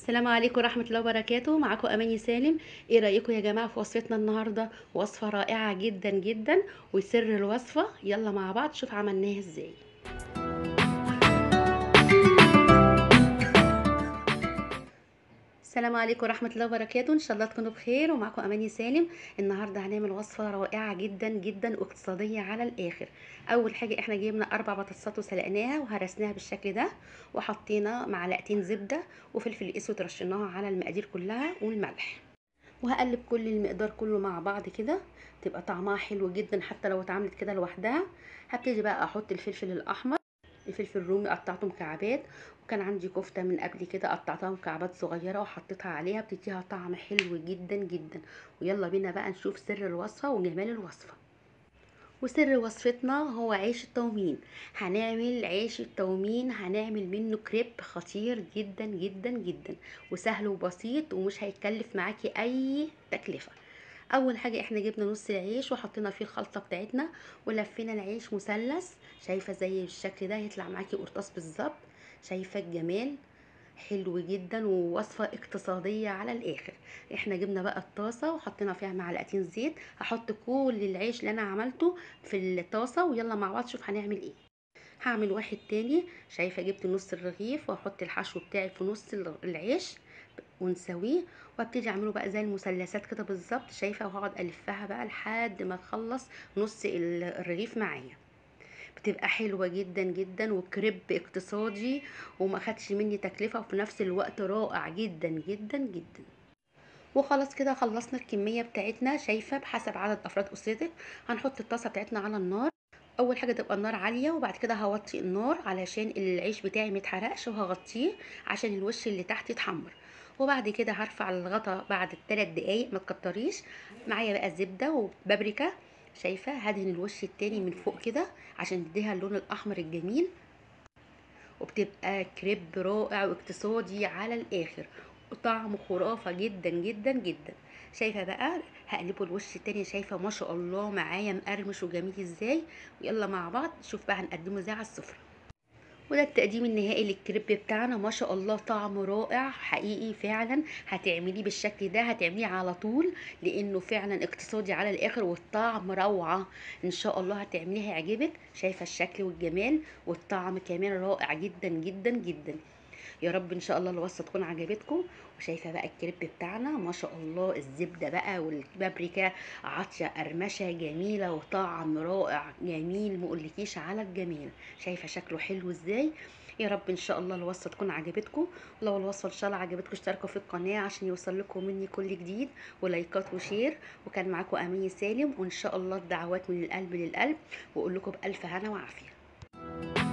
السلام عليكم ورحمة الله وبركاته معاكم أماني سالم ايه رأيكم يا جماعة في وصفتنا النهاردة وصفة رائعة جدا جدا وسر الوصفة يلا مع بعض شوف عملناها ازاي السلام عليكم ورحمة الله وبركاته ان شاء الله تكونوا بخير ومعكم أماني سالم النهاردة هنعمل وصفة رائعة جدا جدا واقتصادية على الآخر أول حاجة احنا جبنا أربع بطاطسات وسلقناها وهرسناها بالشكل ده وحطينا معلقتين زبدة وفلفل اسود رشيناها على المقادير كلها والملح وهقلب كل المقدار كله مع بعض كده تبقى طعمها حلو جدا حتى لو اتعملت كده لوحدها هبتدي بقى احط الفلفل الاحمر الفلفل الرومي قطعته مكعبات وكان عندي كفته من قبل كده قطعتها مكعبات صغيره وحطيتها عليها بتديها طعم حلو جدا جدا ويلا بينا بقى نشوف سر الوصفه وجمال الوصفه وسر وصفتنا هو عيش التومين هنعمل عيش التومين هنعمل منه كريب خطير جدا جدا جدا وسهل وبسيط ومش هيكلف معاكي اي تكلفه اول حاجه احنا جبنا نص العيش وحطينا فيه الخلطه بتاعتنا ولفينا العيش مثلث شايفه زي الشكل ده هيطلع معاكي قرطاس بالظبط شايفه الجمال حلو جدا ووصفة اقتصادية على الآخر احنا جبنا بقى الطاسة وحطينا فيها معلقتين زيت هحط كل العيش اللي انا عملته في الطاسة ويلا مع بعض شوف هنعمل ايه هعمل واحد تاني شايفة جبت نص الرغيف واحط الحشو بتاعي في نص العيش ونسويه وابتدي اعمله بقى زي المثلثات كده بالظبط شايفه وهقعد الفها بقى لحد ما اخلص نص الرغيف معايا بتبقى حلوه جدا جدا وكريب اقتصادي وما خدش مني تكلفه وفي نفس الوقت رائع جدا جدا جدا وخلاص كده خلصنا الكميه بتاعتنا شايفه بحسب عدد افراد اسرتك هنحط الطاسه بتاعتنا على النار اول حاجه تبقى النار عاليه وبعد كده هوطي النار علشان العيش بتاعي ميتحرقش وهغطيه عشان الوش اللي تحت يتحمر وبعد كده هرفع الغطا بعد الثلاث دقايق ما تكتريش معايا بقى زبده وبابريكا شايفه هدهن الوش التاني من فوق كده عشان تديها اللون الاحمر الجميل وبتبقى كريب رائع واقتصادي على الاخر وطعمه خرافه جدا جدا جدا شايفه بقى هقلبه الوش التاني شايفه ما شاء الله معايا مقرمش وجميل ازاي ويلا مع بعض نشوف بقى هنقدمه ازاي على السفره وده التقديم النهائي للكريب بتاعنا ما شاء الله طعمه رائع حقيقي فعلا هتعمليه بالشكل ده هتعمليه على طول لانه فعلا اقتصادي على الاخر والطعم روعه ان شاء الله هتعمليه هيعجبك شايفه الشكل والجمال والطعم كمان رائع جدا جدا جدا يا رب ان شاء الله الوصفه تكون عجبتكم وشايفه بقى الكريب بتاعنا ما شاء الله الزبده بقى والبابريكا عاطيه قرمشه جميله وطعم رائع جميل مقولكيش على الجميل شايفه شكله حلو ازاي يا رب ان شاء الله الوصفه تكون عجبتكم ولو الوصفه ان شاء الله عجبتكم اشتركوا في القناه عشان يوصل لكم مني كل جديد ولايكات وشير وكان معاكم اماني سالم وان شاء الله الدعوات من القلب للقلب واقول لكم بالف هنا وعافيه